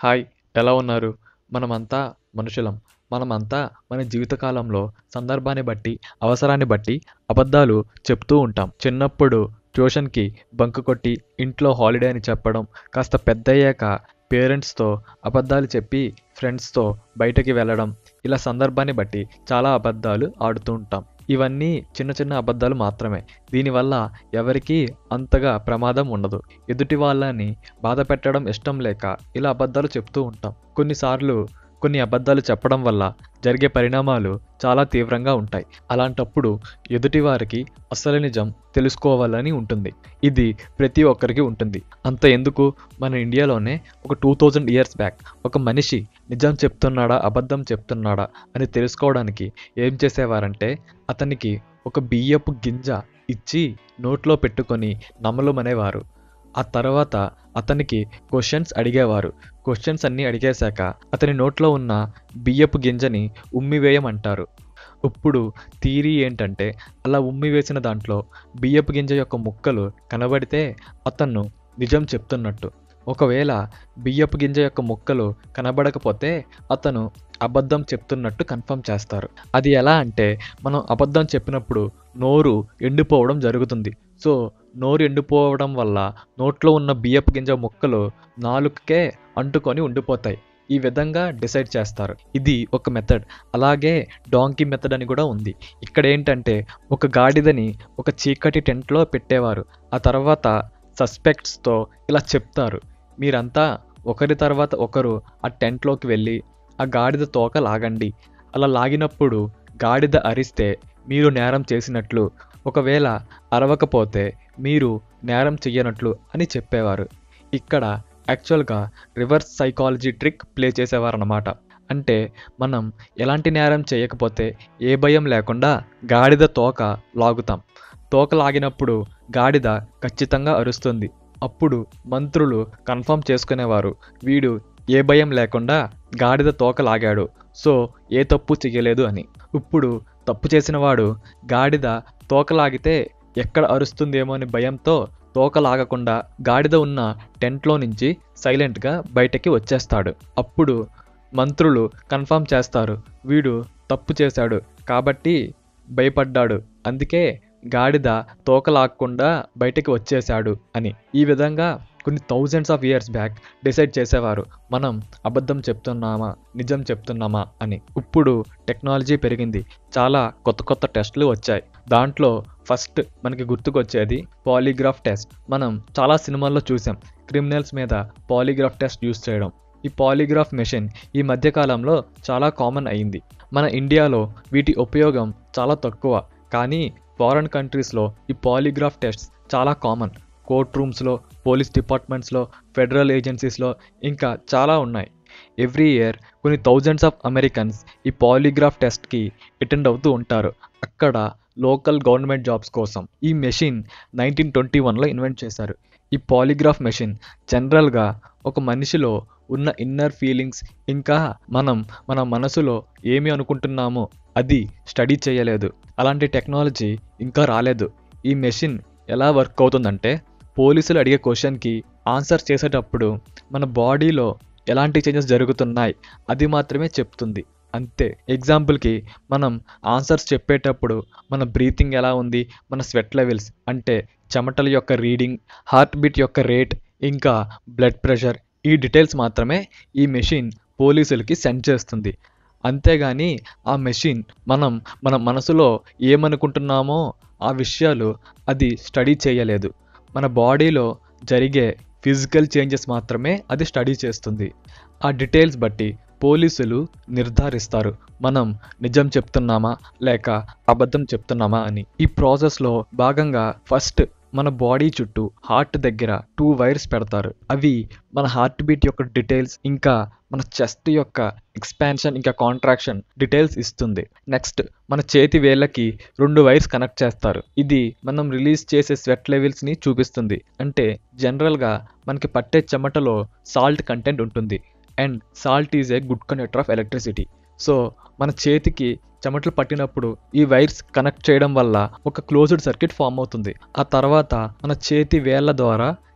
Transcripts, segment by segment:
hi ఎలా ఉన్నారు మనమంతా మనుషులం మనమంతా మన జీవితకాలంలో సందర్భాన్ని బట్టి అవసరాన్ని బట్టి అబద్ధాలు చెప్తూ ఉంటాం చిన్నప్పుడు ట్యూషన్కి బంక్ కొట్టి ఇంట్లో హాలిడే అని చెప్పడం కాస్త పెద్దయ్యాక పేరెంట్స్తో అబద్ధాలు చెప్పి ఫ్రెండ్స్తో బయటకి వెళ్ళడం ఇలా సందర్భాన్ని బట్టి చాలా అబద్ధాలు ఆడుతూ ఉంటాం ఇవన్నీ చిన్న చిన్న అబద్ధాలు మాత్రమే దీనివల్ల ఎవరికీ అంతగా ప్రమాదం ఉండదు ఎదుటి వాళ్ళని బాధ పెట్టడం ఇష్టం లేక ఇలా అబద్ధాలు చెప్తూ ఉంటాం కొన్నిసార్లు కొన్ని అబద్ధాలు చెప్పడం వల్ల జరిగే పరిణామాలు చాలా తీవ్రంగా ఉంటాయి అలాంటప్పుడు ఎదుటివారికి అసలు నిజం తెలుసుకోవాలని ఉంటుంది ఇది ప్రతి ఒక్కరికి ఉంటుంది అంత ఎందుకు మన ఇండియాలోనే ఒక టూ థౌజండ్ ఇయర్స్ బ్యాక్ ఒక మనిషి నిజం చెప్తున్నాడా అబద్ధం చెప్తున్నాడా అని తెలుసుకోవడానికి ఏం చేసేవారంటే అతనికి ఒక బియ్యపు గింజ ఇచ్చి నోట్లో పెట్టుకొని నమలమనేవారు ఆ తర్వాత అతనికి క్వశ్చన్స్ అడిగేవారు క్వశ్చన్స్ అన్నీ అడిగేశాక అతని నోట్లో ఉన్న బియ్యపు గింజని ఉమ్మివేయమంటారు ఇప్పుడు థీరీ ఏంటంటే అలా ఉమ్మి వేసిన దాంట్లో బియ్యపు గింజ యొక్క ముక్కలు కనబడితే అతను నిజం చెప్తున్నట్టు ఒకవేళ బియ్యపు గింజ యొక్క ముక్కలు కనబడకపోతే అతను అబద్ధం చెప్తున్నట్టు కన్ఫర్మ్ చేస్తారు అది ఎలా అంటే మనం అబద్ధం చెప్పినప్పుడు నోరు ఎండిపోవడం జరుగుతుంది సో నోరు ఎండిపోవడం వల్ల నోట్లో ఉన్న బియ్యపు గింజ ముక్కలు నాలుకకే అంటుకొని ఉండిపోతాయి ఈ విధంగా డిసైడ్ చేస్తారు ఇది ఒక మెథడ్ అలాగే డాంకీ మెథడ్ అని కూడా ఉంది ఇక్కడ ఏంటంటే ఒక గాడిదని ఒక చీకటి టెంట్లో పెట్టేవారు ఆ తర్వాత సస్పెక్ట్స్తో ఇలా చెప్తారు మీరంతా ఒకరి తర్వాత ఒకరు ఆ టెంట్లోకి వెళ్ళి ఆ గాడిద తోక లాగండి అలా లాగినప్పుడు గాడిద అరిస్తే మీరు నేరం చేసినట్లు ఒకవేళ అరవకపోతే మీరు నేరం చెయ్యనట్లు అని చెప్పేవారు ఇక్కడ యాక్చువల్గా రివర్స్ సైకాలజీ ట్రిక్ ప్లే చేసేవారన్నమాట అంటే మనం ఎలాంటి నేరం చేయకపోతే ఏ భయం లేకుండా గాడిద తోక లాగుతాం తోక లాగినప్పుడు గాడిద ఖచ్చితంగా అరుస్తుంది అప్పుడు మంత్రులు కన్ఫర్మ్ చేసుకునేవారు వీడు ఏ భయం లేకుండా గాడిద తోక లాగాడు సో ఏ తప్పు చేయలేదు అని ఇప్పుడు తప్పు చేసినవాడు గాడిద తోక లాగితే ఎక్కడ అరుస్తుందేమో అని భయంతో తోక లాగకుండా గాడిద ఉన్న టెంట్లో నుంచి సైలెంట్గా బయటకి వచ్చేస్తాడు అప్పుడు మంత్రులు కన్ఫర్మ్ చేస్తారు వీడు తప్పు చేశాడు కాబట్టి భయపడ్డాడు అందుకే గాడిద తోక లాక్కుండా బయటకి వచ్చేశాడు అని ఈ విధంగా కొన్ని thousands of years back decide చేసేవారు మనం అబద్ధం చెప్తున్నామా నిజం చెప్తున్నామా అని ఇప్పుడు టెక్నాలజీ పెరిగింది చాలా కొత్త కొత్త టెస్టులు వచ్చాయి దాంట్లో ఫస్ట్ మనకి గుర్తుకొచ్చేది పాలిగ్రాఫ్ టెస్ట్ మనం చాలా సినిమాల్లో చూసాం క్రిమినల్స్ మీద పాలిగ్రాఫ్ టెస్ట్ యూస్ చేయడం ఈ పాలిగ్రాఫ్ మెషిన్ ఈ మధ్యకాలంలో చాలా కామన్ అయింది మన ఇండియాలో వీటి ఉపయోగం చాలా తక్కువ కానీ ఫారెన్ కంట్రీస్లో ఈ పాలిగ్రాఫ్ టెస్ట్ చాలా కామన్ కోర్ట్ రూమ్స్లో పోలీస్ డిపార్ట్మెంట్స్లో ఫెడరల్ ఏజెన్సీస్లో ఇంకా చాలా ఉన్నాయి ఎవ్రీ ఇయర్ కొన్ని థౌజండ్స్ ఆఫ్ అమెరికన్స్ ఈ పాలిగ్రాఫ్ టెస్ట్కి అటెండ్ అవుతూ ఉంటారు అక్కడ లోకల్ గవర్నమెంట్ జాబ్స్ కోసం ఈ మెషిన్ నైన్టీన్ ట్వంటీ వన్లో ఇన్వెంట్ చేశారు ఈ పాలిగ్రాఫ్ మెషిన్ జనరల్గా ఒక మనిషిలో ఉన్న ఇన్నర్ ఫీలింగ్స్ ఇంకా మనం మన మనసులో ఏమి అనుకుంటున్నామో అది స్టడీ చేయలేదు అలాంటి టెక్నాలజీ ఇంకా రాలేదు ఈ మెషిన్ ఎలా వర్క్ అవుతుందంటే పోలీసులు అడిగే క్వశ్చన్కి ఆన్సర్ చేసేటప్పుడు మన బాడీలో ఎలాంటి చేంజెస్ జరుగుతున్నాయి అది మాత్రమే చెప్తుంది అంతే ఎగ్జాంపుల్కి మనం ఆన్సర్స్ చెప్పేటప్పుడు మన బ్రీతింగ్ ఎలా ఉంది మన స్వెట్ లెవెల్స్ అంటే చెమటల యొక్క రీడింగ్ హార్ట్ బీట్ యొక్క రేట్ ఇంకా బ్లడ్ ప్రెషర్ ఈ డీటెయిల్స్ మాత్రమే ఈ మెషిన్ పోలీసులకి సెండ్ చేస్తుంది అంతేగాని ఆ మెషిన్ మనం మన మనసులో ఏమనుకుంటున్నామో ఆ విషయాలు అది స్టడీ చేయలేదు మన బాడీలో జరిగే ఫిజికల్ చేంజెస్ మాత్రమే అది స్టడీ చేస్తుంది ఆ డీటెయిల్స్ బట్టి పోలీసులు నిర్ధారిస్తారు మనం నిజం చెప్తున్నామా లేక అబద్ధం చెప్తున్నామా అని ఈ ప్రాసెస్లో భాగంగా ఫస్ట్ మన బాడీ చుట్టూ హార్ట్ దగ్గర టూ వైర్స్ పెడతారు అవి మన హార్ట్ బీట్ యొక్క డీటెయిల్స్ ఇంకా మన చెస్ట్ యొక్క ఎక్స్పాన్షన్ ఇంకా కాంట్రాక్షన్ డీటెయిల్స్ ఇస్తుంది నెక్స్ట్ మన చేతి వేళ్ళకి రెండు వైర్స్ కనెక్ట్ చేస్తారు ఇది మనం రిలీజ్ చేసే స్వెట్ లెవెల్స్ని చూపిస్తుంది అంటే జనరల్గా మనకి పట్టే చెమటలో సాల్ట్ కంటెంట్ ఉంటుంది and salt is a good conductor of electricity so మన చేతికి చెమటలు పట్టినప్పుడు ఈ వైర్స్ కనెక్ట్ చేయడం వల్ల ఒక క్లోజ్డ్ సర్క్యూట్ ఫామ్ అవుతుంది ఆ తర్వాత మన చేతి వేళ్ళ ద్వారా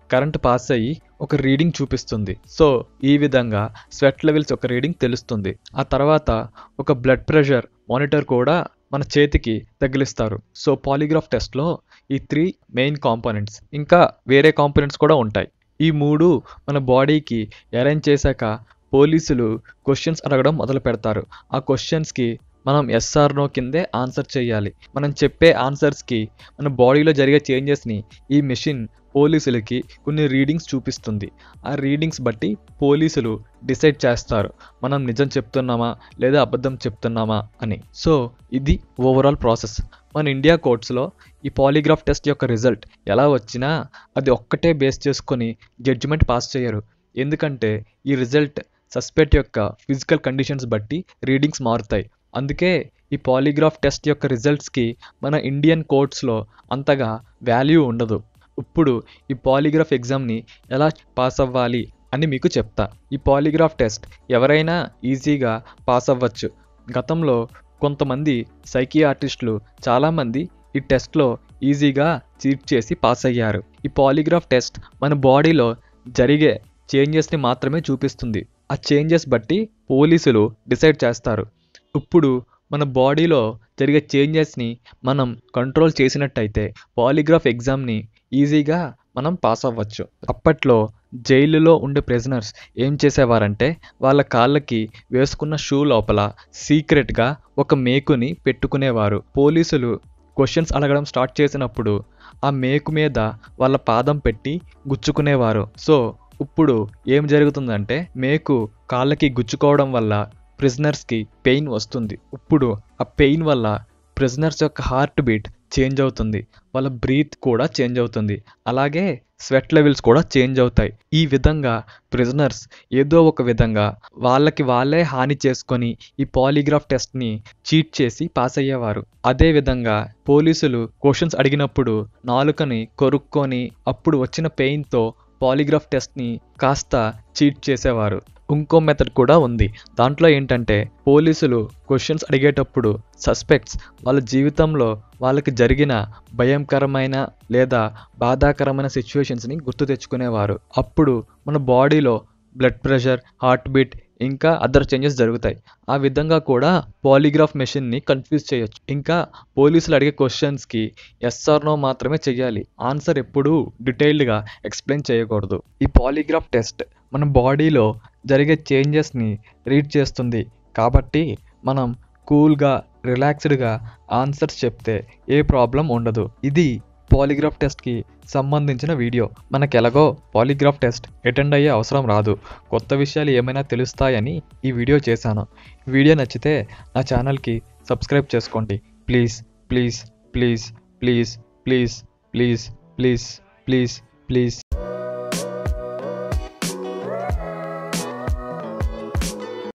కరెంట్ పాస్ అయ్యి ఒక రీడింగ్ చూపిస్తుంది సో ఈ విధంగా స్వెట్ లెవెల్స్ ఒక రీడింగ్ తెలుస్తుంది ఆ తర్వాత ఒక బ్లడ్ ప్రెషర్ మానిటర్ కూడా మన చేతికి తగిలిస్తారు సో పాలిగ్రాఫ్ టెస్ట్లో ఈ త్రీ మెయిన్ కాంపోనెంట్స్ ఇంకా వేరే కాంపోనెంట్స్ కూడా ఉంటాయి ఈ మూడు మన బాడీకి అరేంజ్ చేశాక పోలీసులు క్వశ్చన్స్ అడగడం మొదలు పెడతారు ఆ క్వశ్చన్స్కి మనం ఎస్ఆర్ నో కిందే ఆన్సర్ చేయాలి మనం చెప్పే ఆన్సర్స్కి మన బాడీలో జరిగే చేంజెస్ని ఈ మెషిన్ పోలీసులకి కొన్ని రీడింగ్స్ చూపిస్తుంది ఆ రీడింగ్స్ బట్టి పోలీసులు డిసైడ్ చేస్తారు మనం నిజం చెప్తున్నామా లేదా అబద్ధం చెప్తున్నామా అని సో ఇది ఓవరాల్ ప్రాసెస్ మన ఇండియా కోర్ట్స్లో ఈ పాలిగ్రాఫ్ టెస్ట్ యొక్క రిజల్ట్ ఎలా వచ్చినా అది ఒక్కటే బేస్ చేసుకొని జడ్జిమెంట్ పాస్ చేయరు ఎందుకంటే ఈ రిజల్ట్ సస్పెక్ట్ యొక్క ఫిజికల్ కండిషన్స్ బట్టి రీడింగ్స్ మారుతాయి అందుకే ఈ పాలిగ్రాఫ్ టెస్ట్ యొక్క రిజల్ట్స్కి మన ఇండియన్ కోర్ట్స్లో అంతగా వాల్యూ ఉండదు ఇప్పుడు ఈ పాలిగ్రాఫ్ ఎగ్జామ్ని ఎలా పాస్ అవ్వాలి అని మీకు చెప్తా ఈ పాలిగ్రాఫ్ టెస్ట్ ఎవరైనా ఈజీగా పాస్ అవ్వచ్చు గతంలో కొంతమంది సైకియాట్రిస్టులు చాలామంది ఈ టెస్ట్లో ఈజీగా చీట్ చేసి పాస్ అయ్యారు ఈ పాలిగ్రాఫ్ టెస్ట్ మన బాడీలో జరిగే చేంజెస్ని మాత్రమే చూపిస్తుంది ఆ చేంజెస్ బట్టి పోలీసులు డిసైడ్ చేస్తారు ఇప్పుడు మన బాడీలో జరిగే చేంజెస్ని మనం కంట్రోల్ చేసినట్టయితే పాలిగ్రాఫ్ ఎగ్జామ్ని ఈజీగా మనం పాస్ అవ్వచ్చు అప్పట్లో జైలులో ఉండే ప్రిజనర్స్ ఏం చేసేవారంటే వాళ్ళ కాళ్ళకి వేసుకున్న షూ లోపల సీక్రెట్గా ఒక మేకుని పెట్టుకునేవారు పోలీసులు క్వశ్చన్స్ అడగడం స్టార్ట్ చేసినప్పుడు ఆ మేకు మీద వాళ్ళ పాదం పెట్టి గుచ్చుకునేవారు సో ఇప్పుడు ఏం జరుగుతుందంటే మేకు కాళ్ళకి గుచ్చుకోవడం వల్ల ప్రిజనర్స్కి పెయిన్ వస్తుంది ఇప్పుడు ఆ పెయిన్ వల్ల ప్రిజనర్స్ యొక్క హార్ట్ బీట్ చేంజ్ అవుతుంది వాళ్ళ బ్రీత్ కూడా చేంజ్ అవుతుంది అలాగే స్వెట్ లెవెల్స్ కూడా చేంజ్ అవుతాయి ఈ విధంగా ప్రిజనర్స్ ఏదో ఒక విధంగా వాళ్ళకి వాళ్ళే హాని చేసుకొని ఈ పాలిగ్రాఫ్ టెస్ట్ని చీట్ చేసి పాస్ అయ్యేవారు అదే విధంగా పోలీసులు క్వశ్చన్స్ అడిగినప్పుడు నాలుకని కొరుక్కొని అప్పుడు వచ్చిన పెయిన్తో పాలిగ్రాఫ్ టెస్ట్ని కాస్త చీట్ చేసేవారు ఇంకో మెథడ్ కూడా ఉంది దాంట్లో ఏంటంటే పోలీసులు క్వశ్చన్స్ అడిగేటప్పుడు సస్పెక్ట్స్ వాళ్ళ జీవితంలో వాళ్ళకి జరిగిన భయంకరమైన లేదా బాధాకరమైన సిచ్యువేషన్స్ని గుర్తు తెచ్చుకునేవారు అప్పుడు మన బాడీలో బ్లడ్ ప్రెషర్ హార్ట్ బీట్ ఇంకా అదర్ చేంజెస్ జరుగుతాయి ఆ విధంగా కూడా పాలిగ్రాఫ్ మెషిన్ని కన్ఫ్యూజ్ చేయొచ్చు ఇంకా పోలీసులు అడిగే క్వశ్చన్స్కి ఎస్ఆర్ నో మాత్రమే చేయాలి ఆన్సర్ ఎప్పుడూ డీటెయిల్డ్గా ఎక్స్ప్లెయిన్ చేయకూడదు ఈ పాలిగ్రాఫ్ టెస్ట్ మన బాడీలో జరిగే చేంజెస్ని రీడ్ చేస్తుంది కాబట్టి మనం కూల్గా రిలాక్స్డ్గా ఆన్సర్స్ చెప్తే ఏ ప్రాబ్లం ఉండదు ఇది పాలిగ్రాఫ్ టెస్ట్కి సంబంధించిన వీడియో మనకు ఎలాగో పాలిగ్రాఫ్ టెస్ట్ అటెండ్ అయ్యే అవసరం రాదు కొత్త విషయాలు ఏమైనా తెలుస్తాయని ఈ వీడియో చేశాను వీడియో నచ్చితే నా ఛానల్కి సబ్స్క్రైబ్ చేసుకోండి please please please please please please please please please